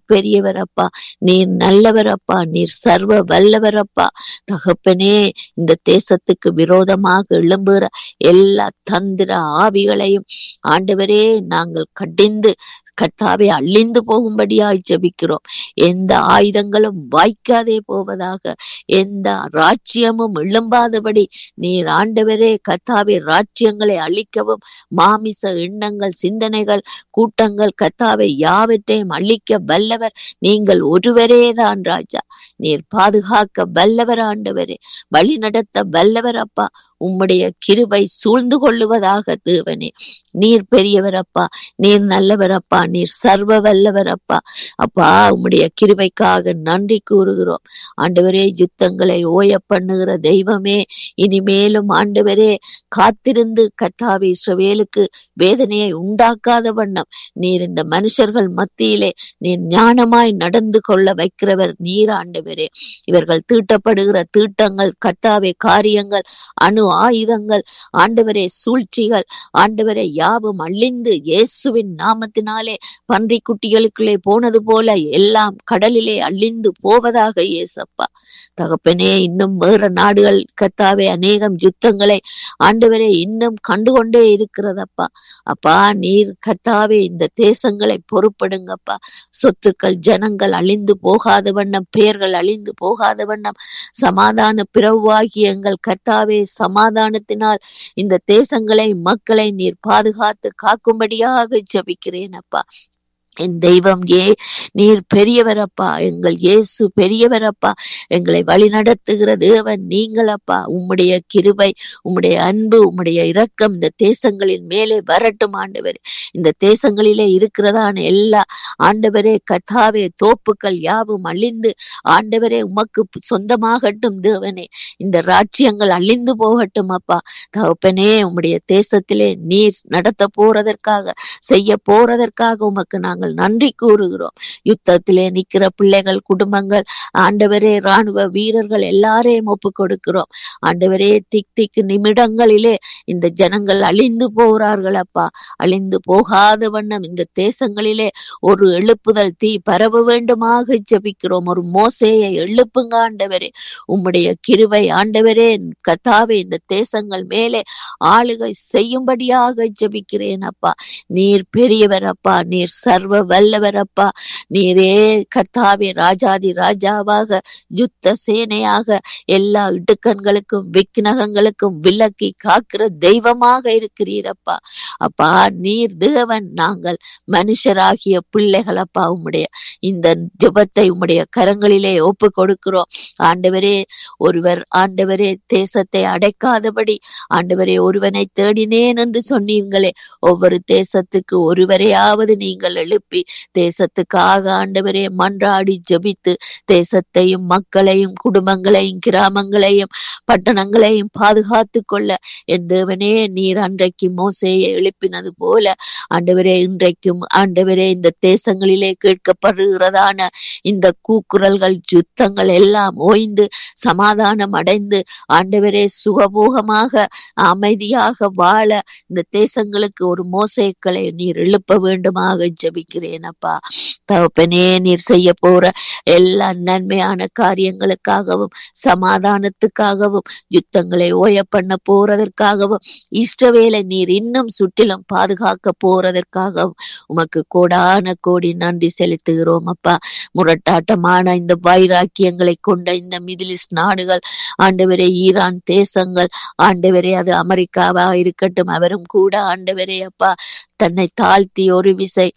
பெரியவர் அப்பா நீர் நல்லவர் அப்பா நீர் சர்வ வல்லவர் அப்பா தகப்பனே இந்த தேசத்துக்கு விரோதமாக எழும்புகிற எல்லா தந்திர ஆவிகளையும் ஆண்டவரே நாங்கள் கடிந்து கர்த்தாவே அழிந்து போகும்படியாய் ஜெபிக்கிறோம் எந்த ஆயுதங்களும் வாய்க்காதே போவதாக எந்த ராஜ்யமும் எழும்பாதபடி நீர் ஆண்டவரே கர்த்தாவே ராஜ்யங்களை அழிக்கவும் மாமிச எண்ணங்கள் சிந்தனைகள் கூட்டங்கள் கர்த்தாவை யாவற்றையும் அழிக்க வல்லவர் நீங்கள் ஒருவரே தான் ராஜா நீர் பாதுகாக்க வல்லவர் ஆண்டவரே வழி நடத்த வல்லவர் அப்பா உம்முடைய கிருபை சூழ்ந்து கொள்ளுவதாக தேவனே நீர் பெரியவர் அப்பா நீர் நல்லவர் அப்பா நீர் சர்வ வல்லவர் அப்பா அப்பா உம்முடைய கிருபைக்காக நன்றி கூறுகிறோம் ஆண்டவரே யுத்தங்களை ஓய பண்ணுகிற தெய்வமே இனிமேலும் ஆண்டவரே காத்திருந்து கர்த்தாவே இஸ்ரவேலுக்கு வேதனையை உண்டாக்காத வண்ணம் நீர் இந்த மனுஷர்கள் மத்தியிலே நீர் ஞானமாய் நடந்து கொள்ள வைக்கிறவர் நீர் ஆண்டவரே இவர்கள் தீட்டப்படுகிற தீட்டங்கள் கர்த்தாவே காரியங்கள் அணு ஆயுதங்கள் ஆண்டவரே சூழ்ச்சிகள் ஆண்டவரே யாவும் அழிந்து இயேசுவின் நாமத்தினாலே பன்றி குட்டிகளுக்குள்ளே போனது போல எல்லாம் கடலிலே அழிந்து போவதாக இயேசப்பா தகப்பனே இன்னும் வேற நாடுகள் கத்தாவே அநேகம் யுத்தங்களை ஆண்டவரே இன்னும் கண்டுகொண்டே இருக்கிறதப்பா அப்பா நீர் கத்தாவே இந்த தேசங்களை பொறுப்படுங்கப்பா சொத்துக்கள் ஜனங்கள் அழிந்து போகாத வண்ணம் பெயர்கள் அழிந்து போகாத வண்ணம் சமாதான பிறவாகிய எங்கள் கர்த்தாவே சமாதானத்தினால் இந்த தேசங்களை மக்களை நீர் பாதுகாத்து காக்கும்படியாக ஜெபிக்கிறேன் அப்பா என் தெய்வம் ஏ நீர் பெரியவரப்பா எங்கள் இயேசு பெரியவரப்பா எங்களை வழி நடத்துகிற தேவன் நீங்கள் அப்பா உம்முடைய கிருபை உம்முடைய அன்பு உம்முடைய இரக்கம் இந்த தேசங்களின் மேலே வரட்டும் ஆண்டவர் இந்த தேசங்களிலே இருக்கிறதான எல்லா ஆண்டவரே கத்தாவே தோப்புக்கள் யாவும் அழிந்து ஆண்டவரே உமக்கு சொந்தமாகட்டும் தேவனே இந்த ராஜ்யங்கள் அழிந்து போகட்டும் அப்பா தகப்பனே உம்முடைய தேசத்திலே நீர் நடத்த போறதற்காக செய்ய போறதற்காக உமக்கு நாங்கள் நன்றி கூறுகிறோம் யுத்தத்திலே நிக்கிற பிள்ளைகள் குடும்பங்கள் ஆண்டவரே ராணுவ வீரர்கள் எல்லாரையும் ஒப்பு கொடுக்கிறோம் ஆண்டவரே திக் திக் நிமிடங்களிலே இந்த ஜனங்கள் அழிந்து போகிறார்கள் அப்பா அழிந்து போகாத வண்ணம் இந்த தேசங்களிலே ஒரு எழுப்புதல் தீ பரவ வேண்டுமாக ஜெபிக்கிறோம் ஒரு மோசையை எழுப்புங்க ஆண்டவரே உம்முடைய கிருவை ஆண்டவரே கத்தாவே இந்த தேசங்கள் மேலே ஆளுகை செய்யும்படியாக ஜெபிக்கிறேன் அப்பா நீர் பெரியவர் அப்பா நீர் சர்வ வல்லவர் அப்பா நீரே கர்த்தாவே ராஜாதி ராஜாவாக யுத்த சேனையாக எல்லா இடுக்கண்களுக்கும் விக்கினகங்களுக்கும் விலக்கி காக்கிற தெய்வமாக இருக்கிறீரப்பா அப்பா நீர் தேவன் நாங்கள் மனுஷராகிய பிள்ளைகள் அப்பா உம்முடைய இந்த ஜெபத்தை உம்முடைய கரங்களிலே ஒப்பு கொடுக்கிறோம் ஆண்டவரே ஒருவர் ஆண்டவரே தேசத்தை அடைக்காதபடி ஆண்டவரே ஒருவனை தேடினேன் என்று சொன்னீங்களே ஒவ்வொரு தேசத்துக்கு ஒருவரையாவது நீங்கள் எழுப்பி தேசத்துக்காக ஆண்டவரே மன்றாடி ஜெபித்து தேசத்தையும் மக்களையும் குடும்பங்களையும் கிராமங்களையும் பட்டணங்களையும் பாதுகாத்து கொள்ள என் தேவனே நீர் அன்றைக்கு மோசையை எழுப்பினது போல ஆண்டவரே இன்றைக்கும் ஆண்டவரே இந்த தேசங்களிலே கேட்கப்படுகிறதான இந்த கூக்குரல்கள் யுத்தங்கள் எல்லாம் ஓய்ந்து சமாதானம் அடைந்து ஆண்டவரே சுகபோகமாக அமைதியாக வாழ இந்த தேசங்களுக்கு ஒரு மோசைக்களை நீர் எழுப்ப வேண்டுமாக ஜெபிக்கிறேன் அப்பா தகப்பனே நீர் செய்ய போற எல்லா நன்மையான காரியங்களுக்காகவும் சமாதானத்துக்காகவும் யுத்தங்களை ஓய பண்ண போறதற்காகவும் இஷ்டவேலை நீர் இன்னும் சுற்றிலும் பாதுகாக்க போறதற்காகவும் உமக்கு கோடான கோடி நன்றி செலுத்துகிறோம் அப்பா முரட்டாட்டமான இந்த வைராக்கியங்களை கொண்ட இந்த மிடிலிஸ்ட் நாடுகள் ஆண்டவரே ஈரான் தேசங்கள் ஆண்டவரே அது அமெரிக்காவா இருக்கட்டும் அவரும் கூட ஆண்டவரே அப்பா தன்னை தாழ்த்தி ஒரு விசை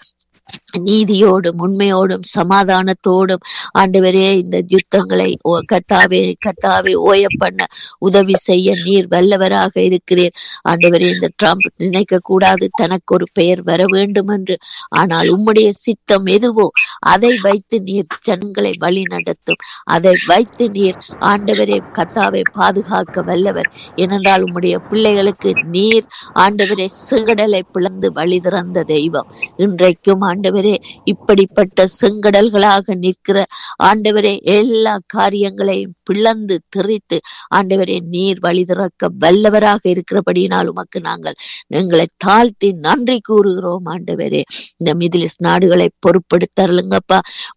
நீதியோடும் உண்மையோடும் சமாதானத்தோடும் ஆண்டவரே இந்த யுத்தங்களை ஓ- கத்தாவே கத்தாவே ஓய பண்ண உதவி செய்ய நீர் வல்லவராக இருக்கிறீர் ஆண்டவரே இந்த ட்ரம்ப் நினைக்க கூடாது தனக்கு ஒரு பெயர் வர வேண்டும் என்று ஆனால் உம்முடைய சித்தம் எதுவோ அதை வைத்து நீர் ஜனங்களை வழி நடத்தும் அதை வைத்து நீர் ஆண்டவரே கத்தாவை பாதுகாக்க வல்லவர் ஏனென்றால் உம்முடைய பிள்ளைகளுக்கு நீர் ஆண்டவரே செங்கடலை பிளந்து வழி திறந்த தெய்வம் இன்றைக்கும் ஆண்டவரே இப்படிப்பட்ட செங்கடல்களாக நிற்கிற ஆண்டவரே எல்லா காரியங்களையும் பிளந்து தெரித்து ஆண்டவரே நீர் வழி திறக்க வல்லவராக இருக்கிறபடியினால் உமக்கு நாங்கள் எங்களை தாழ்த்தி நன்றி கூறுகிறோம் ஆண்டவரே இந்த மிதிலிஸ் நாடுகளை பொறுப்படுத்தருளுங்கப்பா